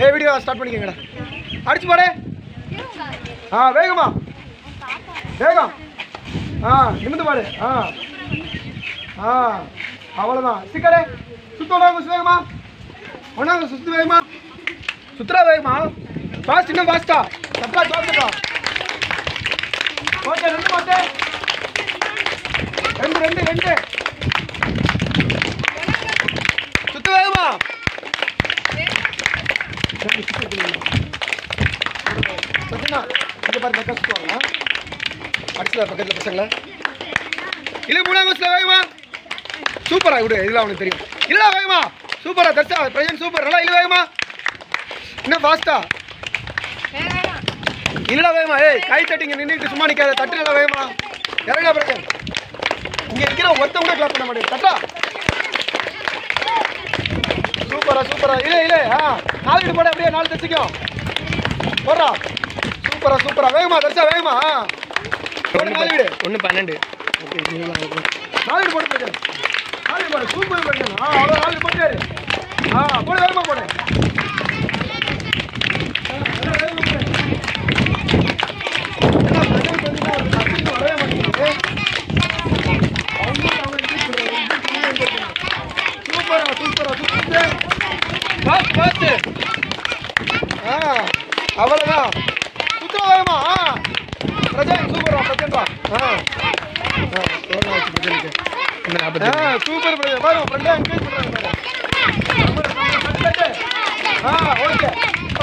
ஏ video start பண்ணிக்கங்கடா அடிச்சு பாடு ஆ வேகமா வேகம் ஆ நிமிந்து பாடு ஆ ஆ அவ்வளோதான் சிக்கடே சுத்தோட வேகமா ஒன்றாங்க சுத்து வேகமா சுத்துறா வேகமா ஃபாஸ்ட் இன்னும் ஃபாஸ்டா தப்பா தோத்துட்டா ஓகே ரெண்டு மாத்தே ரெண்டு ரெண்டு ரெண்டு சுத்து வேகமா ரெண்டு சுத்து வைக்கணும். சத்தியமா இங்க பாரு பக்கம் சுத்துவாங்க அடிச்சுல பக்கத்துல பசங்கள இல்ல மூணாம் வயசுல வேகமா சூப்பரா விடு இதெல்லாம் அவனுக்கு தெரியும் இல்ல வேகமா சூப்பரா தர்ஷா பிரஜன் சூப்பர் நல்லா இல்ல வேகமா இன்னும் ஃபாஸ்டா இல்லடா வேகமா ஏய் கை தட்டிங்க நின்றுட்டு சும்மா நிக்காத தட்டுல வேகமா இறங்கா பிரஜன் இங்க இருக்கிற ஒருத்தன் கூட கிளாப் பண்ண மாட்டேன் தட்டா சூப்பரா சூப்பரா இல்ல இல்ல ஆ நாலு இடு போட அப்படியே நாலு தச்சுக்கோ போடுறா சூப்பரா சூப்பரா வேகமா தர்ஷா வேகமா ஆ. போடு நாலு வீடு ஒன்று பன்னெண்டு நாலு வீடு போட்டு பிரஜன் நாலு வீடு போடு சூப்பர் பிரஜன் ஆ அவ்வளோ நாலு வீடு போட்டு ஆ போடு வேகமா போடு சூப்பரா சூப்பரா சூப்பர் பாத்து பாத்து ஆ அவ்வளோதான் சுத்தம் வேகமா ஆ பிரஜன் சூப்பரா பிரஜன்பா ஆ ஆ எவ்வளோ ஆச்சு பிரஜனுக்கு ஒன்று நாற்பத்தி ஆ சூப்பர் பிரதர் பாருங்க ஃப்ரெண்டா என்கரேஜ் பண்றாங்க பாருங்க ஆ ஓகே